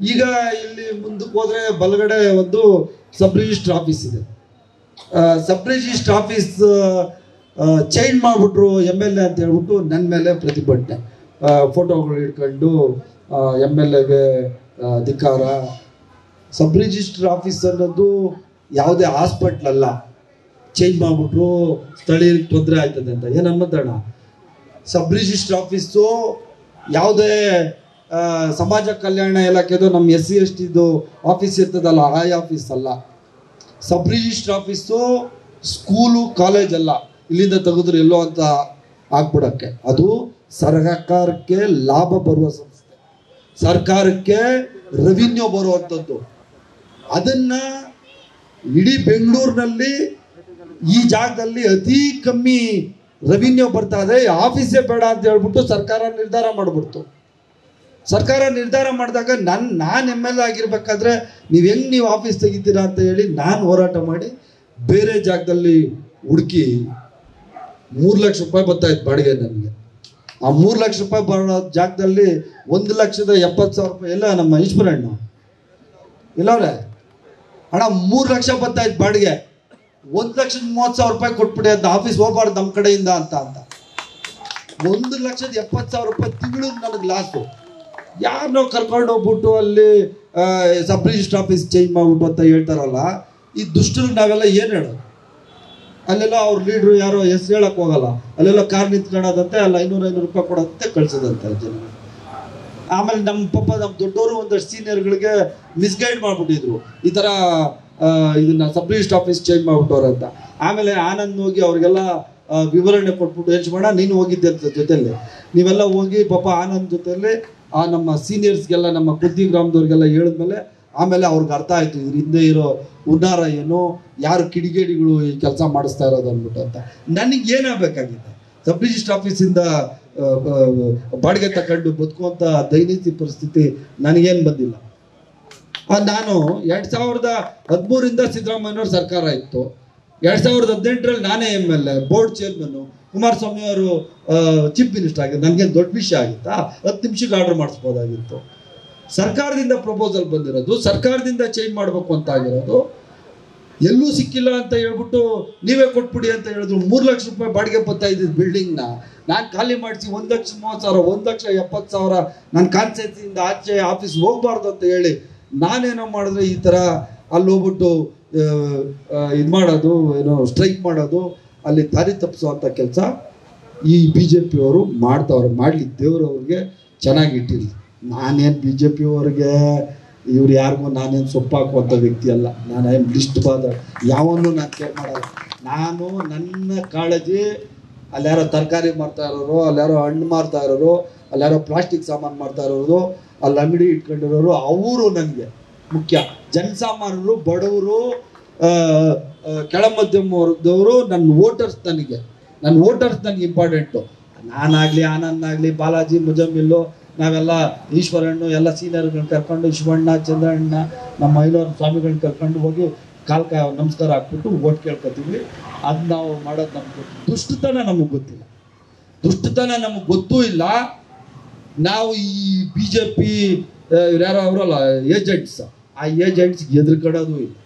ಈಗ ಇಲ್ಲಿ ಮುಂದಕ್ಕೆ ಹೋದ್ರೆ ಬಲಗಡೆ ಒಂದು ಸಬ್ ರಿಜಿಸ್ಟರ್ ಆಫೀಸ್ ಇದೆ ಸಬ್ ರಿಜಿಸ್ಟರ್ ಆಫೀಸ್ ಚೇಂಜ್ ಮಾಡಿಬಿಟ್ರು ಎಮ್ ಎಲ್ ಎ ಅಂತ ಹೇಳ್ಬಿಟ್ಟು ನನ್ನ ಮೇಲೆ ಪ್ರತಿಭಟನೆ ಫೋಟೋಗಳು ಇಟ್ಕೊಂಡು ಎಮ್ ಎಲ್ ಎಗೆ ಧಿಕ್ಕಾರ ಸಬ್ ರಿಜಿಸ್ಟರ್ ಆಫೀಸ್ ಅನ್ನೋದು ಯಾವುದೇ ಹಾಸ್ಪಿಟ್ಲ್ ಅಲ್ಲ ಚೇಂಜ್ ಮಾಡಿಬಿಟ್ರು ಸ್ಥಳೀಯರಿಗೆ ತೊಂದರೆ ಆಯ್ತದೆ ಅಂತ ಏನು ಅನ್ನೋದಣ್ಣ ಸಬ್ ರಿಜಿಸ್ಟರ್ ಆಫೀಸು ಯಾವುದೇ ಆ, ಸಮಾಜ ಕಲ್ಯಾಣ ಇಲಾಖೆದು ನಮ್ಮ ಎಸ್ ಸಿ ಎಸ್ ಟಿದು ಆಫೀಸ್ ಇರ್ತದಲ್ಲ ಆ ಆಫೀಸ್ ಅಲ್ಲ sub register office school college ಅಲ್ಲ ಇಲ್ಲಿಂದ ತೆಗೆದ್ರೆ ಎಲ್ಲೋ ಅಂತ ಆಗ್ಬಿಡಕ್ಕೆ ಅದು ಸರ್ಕಾರಕ್ಕೆ ಲಾಭ ಬರುವ ಸಂಸ್ಥೆ ಸರ್ಕಾರಕ್ಕೆ ರೆವಿನ್ಯೂ ಬರುವಂಥದ್ದು ಅದನ್ನ ಇಡೀ ಬೆಂಗಳೂರಿನಲ್ಲಿ ಈ ಜಾಗದಲ್ಲಿ ಅತಿ ಕಮ್ಮಿ ರೆವಿನ್ಯೂ ಬರ್ತಾ ಇದೆ ಆಫೀಸೇ ಬೇಡ ಅಂತ ಹೇಳ್ಬಿಟ್ಟು ಸರ್ಕಾರ ನಿರ್ಧಾರ ಮಾಡಿಬಿಡ್ತು ಸರ್ಕಾರ ನಿರ್ಧಾರ ಮಾಡಿದಾಗ ನನ್ನ ನಾನು ಎಮ್ ಎಲ್ ಎ ಆಗಿರ್ಬೇಕಾದ್ರೆ ನೀವು ಹೆಂಗೆ ನೀವು ಆಫೀಸ್ ತೆಗಿತೀರಾ ಅಂತ ಹೇಳಿ ನಾನು ಹೋರಾಟ ಮಾಡಿ ಬೇರೆ ಜಾಗದಲ್ಲಿ ಹುಡುಕಿ ಮೂರು ಲಕ್ಷ ರೂಪಾಯಿ ಬರ್ತಾ ಇತ್ತು ಬಾಡಿಗೆ ನನಗೆ ಆ ಮೂರು ಲಕ್ಷ ರೂಪಾಯಿ ಬರೋ ಜಾಗದಲ್ಲಿ ಒಂದು ಲಕ್ಷದ ಎಪ್ಪತ್ತು ಸಾವಿರ ರೂಪಾಯಿ ಎಲ್ಲ ನಮ್ಮ ಈಶ್ವರಣ್ಣ ಇಲ್ಲವ್ರೆ ಅಣ್ಣ ಮೂರು ಲಕ್ಷ ಬರ್ತಾ ಇತ್ತು ಬಾಡಿಗೆ ಒಂದು ಲಕ್ಷದ ಮೂವತ್ತು ಸಾವಿರ ರೂಪಾಯಿ ಕೊಟ್ಬಿಡಿ ಅಂತ ಆಫೀಸ್ ಹೋಗ್ಬಾರ್ದು ನಮ್ಮ ಕಡೆಯಿಂದ ಅಂತ ಅಂತ ಒಂದು ಲಕ್ಷದ ಎಪ್ಪತ್ತು ಸಾವಿರ ರೂಪಾಯಿ ತಿಂಗಳು ನನಗೆ ಲಾಸು ಯಾರನ್ನೋ ಕರ್ಕೊಂಡು ಹೋಗ್ಬಿಟ್ಟು ಅಲ್ಲಿ ಸಬ್ ರಿಜಿಸ್ಟರ್ ಆಫೀಸ್ ಚೇಂಜ್ ಮಾಡ್ಬಿಟ್ಟು ಅಂತ ಹೇಳ್ತಾರಲ್ಲ ಈ ದುಷ್ಟರಿಗೆ ನಾವೆಲ್ಲ ಏನು ಹೇಳೋದು ಅಲ್ಲೆಲ್ಲ ಅವ್ರ ಲೀಡ್ರು ಯಾರೋ ಹೆಸರು ಹೇಳಕ್ ಹೋಗಲ್ಲ ಅಲ್ಲೆಲ್ಲ ಕಾರ್ ನಿಂತ್ಕೊಳ್ಳೋದಂತೆ ಅಲ್ಲಿ ಐನೂರು ಐನೂರು ರೂಪಾಯಿ ಕೊಡೋದಂತೆ ಕಳ್ಸೋದಂತೆ ಜನ ಆಮೇಲೆ ನಮ್ಮ ಪಾಪ ನಮ್ಮ ದೊಡ್ಡವರು ಒಂದಷ್ಟು ಸೀನಿಯರ್ಗಳಿಗೆ ಮಿಸ್ಗೈಡ್ ಮಾಡ್ಬಿಟ್ಟಿದ್ರು ಈ ಥರ ಆ, ಇದನ್ನ ಸಬ್ ರಿಜಿಸ್ಟರ್ ಆಫೀಸ್ ಚೇಂಜ್ ಮಾಡ್ಬಿಟ್ಟವ್ರೆ ಅಂತ ಆಮೇಲೆ ಆನಂದ್ ಹೋಗಿ ಅವ್ರಿಗೆಲ್ಲ ಆ, ವಿವರಣೆ ಕೊಟ್ಬಿಟ್ಟು ಯಜಮಾನ ನೀನು ಹೋಗಿದ್ದೆ ಅಂತ ಜೊತೆಲಿ ನೀವೆಲ್ಲ ಹೋಗಿ ಪಾಪ ಆನಂದ್ ಜೊತೆಲಿ ಆ ನಮ್ಮ ಸೀನಿಯರ್ಸ್ಗೆಲ್ಲ ನಮ್ಮ ಕುದ್ದಿ ಗ್ರಾಮದವ್ರಿಗೆಲ್ಲ ಹೇಳಿದ್ಮೇಲೆ ಆಮೇಲೆ ಅವ್ರಿಗೆ ಅರ್ಥ ಆಯ್ತು ಇದ್ರ ಹಿಂದೆ ಇರೋ ಉನ್ನಾರ ಏನು ಯಾರು ಕಿಡಿಗೇಡಿಗಳು ಈ ಕೆಲಸ ಮಾಡಿಸ್ತಾ ಇರೋದು ಅಂದ್ಬಿಟ್ಟು ಅಂತ ನನಗೆ ಏನಾಗಬೇಕಾಗಿದೆ ಸಬ್ ರಿಜಿಸ್ಟರ್ ಆಫೀಸಿಂದ ಆ, ಆ, ಬಾಡಿಗೆ ತಗೊಂಡು ಬದುಕುವಂಥ ದೈನಂದಿನ ಪರಿಸ್ಥಿತಿ ನನಗೇನು ಬಂದಿಲ್ಲ ಆ, ನಾನು ಎರಡ್ ಸಾವಿರದ ಹದಿಮೂರಿಂದ ಸಿದ್ದರಾಮಯ್ಯನವ್ರ ಸರ್ಕಾರ ಇತ್ತು ಎರಡ್ ಸಾವಿರದ ಹದಿನೆಂಟರಲ್ಲಿ ನಾನೇ M L A board chairman Kumaraswamy ಅವರು ಚೀಫ್ ಮಿನಿಸ್ಟರ್ ಆಗಿದ್ದು ನನಗೇನು ದೊಡ್ಡ ವಿಷಯ ಆಗಿತ್ತಾ ಹತ್ತು ನಿಮಿಷಕ್ಕೆ ಆರ್ಡರ್ ಮಾಡಿಸ್ಬೋದಾಗಿತ್ತು ಸರ್ಕಾರದಿಂದ ಪ್ರಪೋಸಲ್ ಬಂದಿರೋದು ಸರ್ಕಾರದಿಂದ ಚೇಂಜ್ ಮಾಡಬೇಕು ಅಂತ ಆಗಿರೋದು ಎಲ್ಲೂ ಸಿಕ್ಕಿಲ್ಲ ಅಂತ ಹೇಳ್ಬಿಟ್ಟು ನೀವೇ ಕೊಟ್ಬಿಡಿ ಅಂತ ಹೇಳಿದ್ರು ಮೂರು ಲಕ್ಷ ರೂಪಾಯಿ ಬಾಡಿಗೆ ಬರ್ತಾ ಇದ್ದಿದ್ದು ಬಿಲ್ಡಿಂಗ್ನ ನಾನು ಖಾಲಿ ಮಾಡಿಸಿ ಒಂದು ಲಕ್ಷ ಮೂವತ್ತು ಸಾವಿರ ಒಂದು ಲಕ್ಷ ಎಪ್ಪತ್ತು ಸಾವಿರ ನನ್ನ ಕಾನ್ಸೆನ್ಸಿಂದ ಆಚೆ ಆಫೀಸ್ ಹೋಗ್ಬಾರ್ದು ಅಂತ ಹೇಳಿ ನಾನೇನೋ ಮಾಡಿದ್ರೆ ಈ ಥರ ಅಲ್ಲಿ ಹೋಗ್ಬಿಟ್ಟು ಇದು ಮಾಡೋದು ಏನೋ ಸ್ಟ್ರೈಕ್ ಮಾಡೋದು ಅಲ್ಲಿ ದಾರಿ ತಪ್ಪಿಸುವಂಥ ಕೆಲಸ ಈ ಬಿ ಜೆ ಪಿಯವರು ಮಾಡ್ತಾವ್ರೆ ಮಾಡಲಿ ದೇವ್ರವ್ರಿಗೆ ಚೆನ್ನಾಗಿ ಇಟ್ಟಿರಲಿ ನಾನೇನು ಬಿ ಜೆ ಪಿಯವ್ರಿಗೆ ಇವ್ರು ಯಾರಿಗೂ ನಾನೇನು ಸೊಪ್ಪು ಹಾಕುವಂಥ ವ್ಯಕ್ತಿ ಅಲ್ಲ ನಾನು ಏನು ಲಿಸ್ಟ್ ಬಾದ ಯಾವನ್ನೂ ನಾನು ಕೇರ್ ಮಾಡಲ್ಲ ನಾನು ನನ್ನ ಕಾಳಜಿ ಅಲ್ಲಿ ಯಾರೋ ತರಕಾರಿ ಮಾರ್ತಾ ಇರೋರು ಅಲ್ಲಿ ಯಾರೋ ಹಣ್ಣು ಮಾರ್ತಾ ಇರೋರು ಅಲ್ಲಿ ಯಾರೋ ಪ್ಲಾಸ್ಟಿಕ್ ಸಾಮಾನು ಮಾಡ್ತಾ ಇರೋರು ಅಲ್ಲಿ ಅಂಗಡಿ ಇಟ್ಕೊಂಡಿರೋರು ಅವರು ನನಗೆ ಮುಖ್ಯ ಜನಸಾಮಾನ್ಯರು ಬಡವರು ಆ, ಆ, ಕೆಳ ಮಧ್ಯಮ ವರ್ಗದವರು ನನ್ನ ವೋಟರ್ಸ್ ನನಗೆ ನನ್ನ ವೋಟರ್ಸ್ ನನಗೆ ಇಂಪಾರ್ಟೆಂಟು ನಾನಾಗಲಿ ಆನಂದ್ ಬಾಲಾಜಿ ಮುಜಮ್ಮಿಲ್ಲು ನಾವೆಲ್ಲ ಈಶ್ವರಣ್ಣು ಎಲ್ಲ ಸೀನಿಯರ್ಗಳನ್ನ ಕರ್ಕೊಂಡು ಶಿವಣ್ಣ ಚಂದ್ರಣ್ಣ ನಮ್ಮ ಐನೂರು ಸ್ವಾಮಿಗಳನ್ನ ಕರ್ಕೊಂಡು ಹೋಗಿ ಕಾಲ್ ಕಾ ನಮಸ್ಕಾರ ಹಾಕ್ಬಿಟ್ಟು ಓಟ್ ಕೇಳ್ಕೊತೀವಿ ಅದು ನಾವು ಮಾಡೋದು ನಮ್ಗೆ ಗೊತ್ತು ದುಷ್ಟತನ ನಮಗೆ ಗೊತ್ತಿಲ್ಲ ದುಷ್ಟತನ ನಮಗೆ ಗೊತ್ತೂ ಇಲ್ಲ ನಾವು ಈ ಬಿ ಜೆ ಪಿ ಯಾರೋ ಅವರಲ್ಲ ಏಜೆಂಟ್ಸ್ ಆ ಏಜೆಂಟ್ಸ್ ಎದುರುಕಡೋದು ಇಲ್ಲ